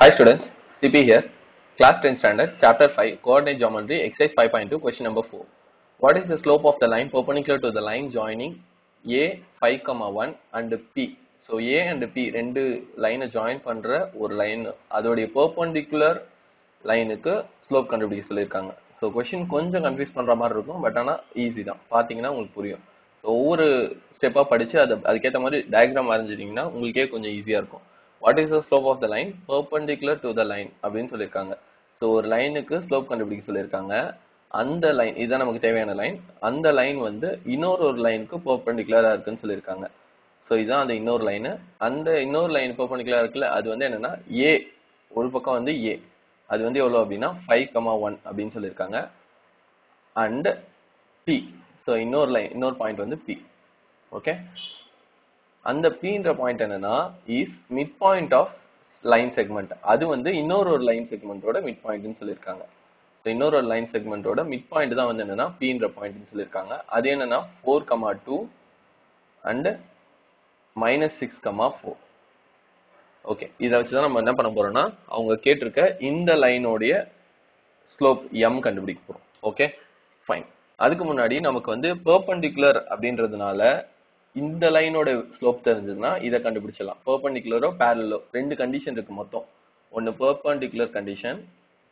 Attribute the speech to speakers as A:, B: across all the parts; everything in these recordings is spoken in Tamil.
A: Hi students, CP here. Class 10 standard, chapter 5, coordinate geometry, exercise 5.2, question number 4. What is the slope of the line perpendicular to the line joining A 5, comma 1 and P? So A and P ரெண்டு லைனை ஜாயின் பண்ற ஒரு லைன் அதோடைய perpendicular லைனுக்கு ஸ்லோப் கண்டுபிடிக்க சொல்லியிருக்காங்க ஸோ கொஷின் கொஞ்சம் கன்ஃபியூஸ் பண்ற மாதிரி இருக்கும் பட் ஆனால் ஈஸி தான் பார்த்தீங்கன்னா உங்களுக்கு புரியும் ஸோ ஒவ்வொரு ஸ்டெப்பாக படிச்சு அதை அதுக்கேற்ற மாதிரி டயக்ராம் வரைஞ்சிட்டிங்கன்னா உங்களுக்கே கொஞ்சம் ஈஸியாக இருக்கும் what is the slope of the line perpendicular to the line அப்படின்னு சொல்லியிருக்காங்க ஸோ ஒரு லைனுக்கு ஸ்லோப் கண்டுபிடிக்க சொல்லியிருக்காங்க அந்த லைன் இதுதான் நமக்கு தேவையான லைன் அந்த லைன் வந்து இன்னொரு ஒரு லைனுக்கு பெர்பெண்டிகுலராக இருக்குன்னு சொல்லியிருக்காங்க ஸோ இதுதான் அந்த இன்னொரு லைனு அந்த இன்னொரு லைன் பெர்பெண்டிகுலராக இருக்குல்ல அது வந்து என்னன்னா ஏ ஒரு பக்கம் வந்து ஏ அது வந்து எவ்வளோ அப்படின்னா ஃபைவ் கமா ஒன் அப்படின்னு சொல்லியிருக்காங்க அண்ட் பி ஸோ இன்னொரு லைன் இன்னொரு பாயிண்ட் வந்து பி ஓகே அந்த பீன்ற பாயிண்ட் என்னன்னா is mid point of line segment அது வந்து இன்னொரு ஒரு லைன் செக்மெண்ட்டோட மிட் பாயிண்ட்னு சொல்லியிருக்காங்க ஸோ இன்னொரு ஒரு லைன் செக்மெண்ட்டோட மிட் பாயிண்ட் தான் வந்து என்னன்னா பீன்ற பாயிண்ட்னு சொல்லியிருக்காங்க அது என்னன்னா four comma two and minus six comma four okay இதை வச்சு தான் நம்ம என்ன பண்ண போறோம்னா அவங்க கேட்டிருக்க இந்த லைனோடைய ஸ்லோப் எம் கண்டுபிடிக்க போறோம் ஓகே ஃபைன் அதுக்கு முன்னாடி நமக்கு வந்து பெர்பெண்டிகுலர் அப்படின்றதுனால இந்த லைனோட ஸ்லோப் தெரிஞ்சதுன்னா இதை கண்டுபிடிச்சிடலாம் பெர்பெண்டிகுலரோ பேரலோ ரெண்டு கண்டிஷன் இருக்கு மொத்தம் ஒன்று பெர்பெண்டிகுலர் கண்டிஷன்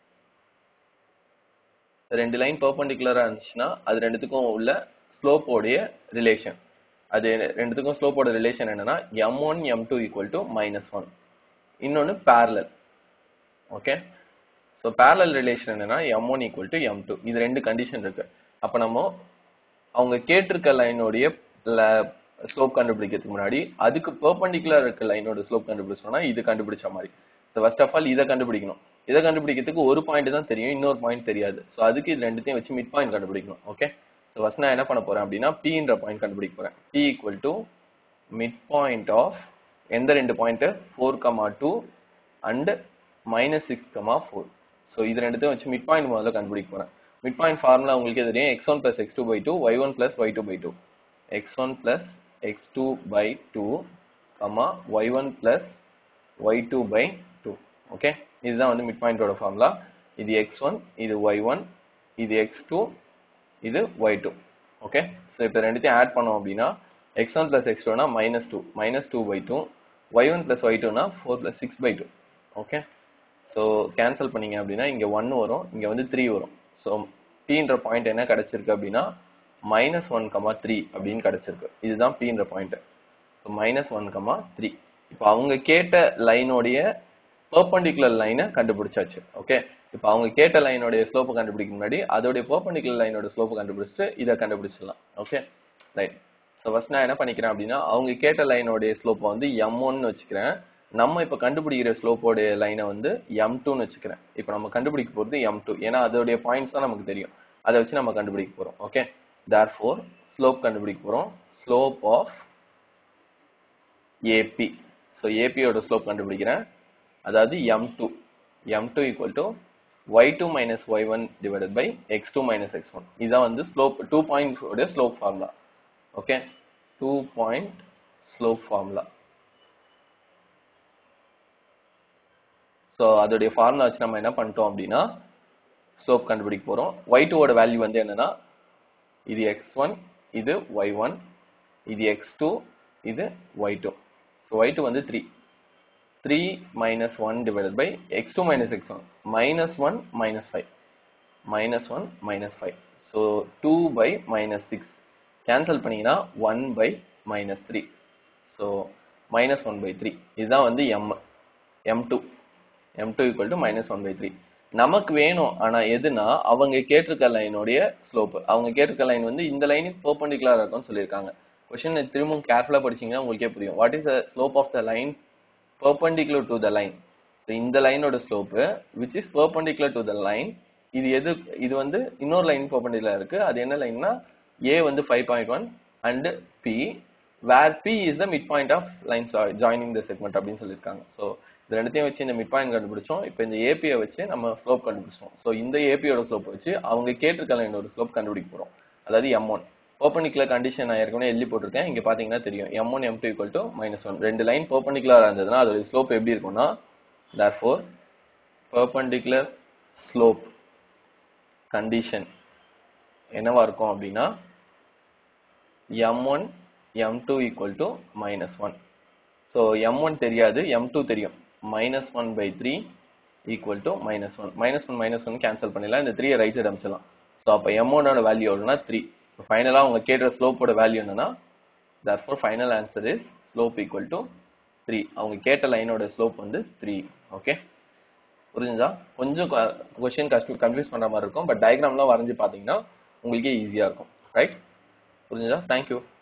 A: ரெண்டு லைன் பெர்பெண்டிகுலரா இருந்துச்சுன்னா அது ரெண்டுத்துக்கும் உள்ள ஸ்லோப்போடைய ரிலேஷன் அது ரெண்டுத்துக்கும் ஸ்லோப்போட ரிலேஷன் என்னன்னா M one M two equal to minus one இன்னொன்று parallel okay so parallel relation என்னன்னா M one equal to M two இது ரெண்டு கண்டிஷன் இருக்கு அப்போ நம்ம அவங்க கேட்டிருக்க லைனுடைய ஸ்லோப் கண்டுபிடிக்கிறதுக்கு முன்னாடி அதுக்கு பெர்பெண்டிகுலர் இருக்க லைனோட ஸ்லோப் கண்டுபிடிச்சோம்னா இது கண்டுபிடிச்ச மாதிரி ஸோ ஃபர்ஸ்ட் ஆஃப் ஆல் இதை கண்டுபிடிக்கணும் இதை கண்டுபிடிக்கிறதுக்கு ஒரு பாயிண்ட் தான் தெரியும் இன்னொரு பாயிண்ட் தெரியாது ஸோ அதுக்கு இது ரெண்டுத்தையும் வச்சு மிட் பாயிண்ட் கண்டுபிடிக்கணும் ஓகே ஸோ ஃபர்ஸ்ட் நான் என்ன பண்ண போறேன் அப்படின்னா பீன்ற பாயிண்ட் கண்டுபிடிக்க போறேன் B equal to mid point of எந்த ரெண்டு point four comma two and minus six comma four so இது ரெண்டுத்தையும் வச்சு மிட் பாயிண்ட் முதல்ல கண்டுபிடிக்க போறேன் மிட் பாயிண்ட் ஃபார்முலா உங்களுக்கே தெரியும் X one plus X two by two Y one plus Y two by two X one plus X two by two comma Y one plus Y two by two okay இதுதான் வந்து மிட் பாயிண்டோட ஃபார்முலா இது எக்ஸ் ஒன் இது ஒய் ஒன் இது எக்ஸ் டூ இது ஒய் டூ ஓகே ஸோ இப்போ ரெண்டுத்தையும் ஆட் பண்ணோம் அப்படின்னா எக்ஸ் ஒன் பிளஸ் எக்ஸ் டூனா minus two minus two by two Y one plus Y டூனா four plus six by two okay so cancel பண்ணீங்க அப்படின்னா இங்கே ஒன் வரும் இங்கே வந்து த்ரீ வரும் ஸோ பீன்ற பாயிண்ட் என்ன கிடைச்சிருக்கு அப்படின்னா மைனஸ் ஒன் கமா த்ரீ அப்படின்னு கிடைச்சிருக்கு இதுதான் பீன்ற point so minus one comma three இப்போ அவங்க கேட்ட லைனோடைய பெர்பெண்டிகுலர் லைனை கண்டுபிடிச்சாச்சு ஓகே இப்போ அவங்க கேட்ட லைனோடைய ஸ்லோப்பை கண்டுபிடிக்க முன்னாடி அதோடைய பெர்பெண்டிகுலர் லைனோட ஸ்லோப்பை கண்டுபிடிச்சிட்டு இதை கண்டுபிடிச்சிடலாம் ஓகே ரைட் ஸோ ஃபர்ஸ்ட் நான் என்ன பண்ணிக்கிறேன் அப்படின்னா அவங்க கேட்ட லைனோடைய ஸ்லோப்பை வந்து எம் ஒன்னு வச்சுக்கிறேன் நம்ம இப்போ கண்டுபிடிக்கிற ஸ்லோப்போடைய லைனை வந்து எம் டூன்னு வச்சுக்கிறேன் இப்போ நம்ம கண்டுபிடிக்க போகிறது எம் டூ ஏன்னா அதோடைய பாயிண்ட்ஸ் தான் நமக்கு தெரியும் அதை வச்சு நம்ம கண்டுபிடிக்க போகிறோம் ஓகே தேர் ஃபோர் ஸ்லோப் கண்டுபிடிக்க போகிறோம் ஸ்லோப் ஆஃப் ஏபி ஸோ ஏபியோட ஸ்லோப் கண்டுபிடிக்கிறேன் அதாவது M two M two equal to Y two minus Y one divided by X two minus X one இதுதான் வந்து ஸ்லோப் டூ பாயிண்ட் உடைய slope formula okay two point slope formula so அதோடைய ஃபார்முலா வச்சு நம்ம என்ன பண்ணிட்டோம் அப்படின்னா ஸ்லோப் கண்டுபிடிக்க போகிறோம் ஒய் டூவோட வேல்யூ வந்து என்னன்னா இது எக்ஸ் ஒன் இது ஒய் ஒன் இது எக்ஸ் டூ இது Y two so Y two வந்து three three minus one divided by X two minus X one minus one minus five minus one minus five so two by minus six cancel பண்ணீங்கன்னா one by minus three so minus one by three இதுதான் வந்து M M two M two equal to minus one by three நமக்கு வேணும் ஆனா எதுனா அவங்க கேட்டிருக்க லைனுடைய ஸ்லோப் அவங்க கேட்டிருக்க லைன் வந்து இந்த லைனுக்கு பெர்பெண்டிகுலரா இருக்கும்னு சொல்லியிருக்காங்க கொஸ்டின் திரும்பவும் கேர்ஃபுல்லா படிச்சீங்கன்னா உங்களுக்கே புரியும் what is the slope of the line perpendicular to the line so இந்த லைனோட slope which is perpendicular to the line இது எது இது வந்து இன்னொரு லைன் பெர்பெண்டிகுலர் இருக்கு அது என்ன லைன்னா ஏ வந்து five point one and B where B is the mid point of line joining the segment அப்படின்னு சொல்லியிருக்காங்க ஸோ இது ரெண்டுத்தையும் வச்சு இந்த மிட் பாயிண்ட் கண்டுபிடிச்சோம் இப்போ இந்த ஏபியை வச்சு நம்ம ஸ்லோப் கண்டுபிடிச்சோம் ஸோ இந்த ஏபியோட ஸ்லோப் வச்சு அவங்க கேட்டிருக்க லைனோட ஸ்லோப் கண்டுபிடிக்க போகிறோம் அதாவது எம் ஒன் பர்பனிகுலர் கண்டிஷன் நான் ஏற்கனவே எழுதி போட்டிருக்கேன் இங்க பாத்தீங்கன்னா தெரியும் M one M two equal to minus one ரெண்டு லைன் பர்பனிகுலரா இருந்ததுன்னா அதோட ஸ்லோப் எப்படி இருக்கும்னா தேர்ஃபோர் perpendicular slope condition என்னவா இருக்கும் அப்படின்னா m1 m2 equal to minus 1 so m1 தெரியாது m2 தெரியும் minus 1 by 3 equal to minus 1 minus 1 minus 1 cancel பண்ணிடலாம் இந்த 3 ரைட் சைடு அமிச்சிடலாம் ஸோ அப்போ m1 ஓட வேல்யூ எவ்வளோனா த்ரீ ஸோ ஃபைனலாக அவங்க கேட்குற ஸ்லோப்போட வேல்யூ என்னன்னா therefore final answer is slope equal to three அவங்க கேட்ட லைனோட ஸ்லோப் வந்து த்ரீ ஓகே புரிஞ்சுதா கொஞ்சம் கொஸ்டின் கஷ்டம் கன்ஃபியூஸ் பண்ற மாதிரி இருக்கும் பட் டயக்ராம்லாம் வரைஞ்சு பார்த்தீங்கன்னா உங்களுக்கே ஈஸியாக இருக்கும் ரைட் புரிஞ்சுதா தேங்க்யூ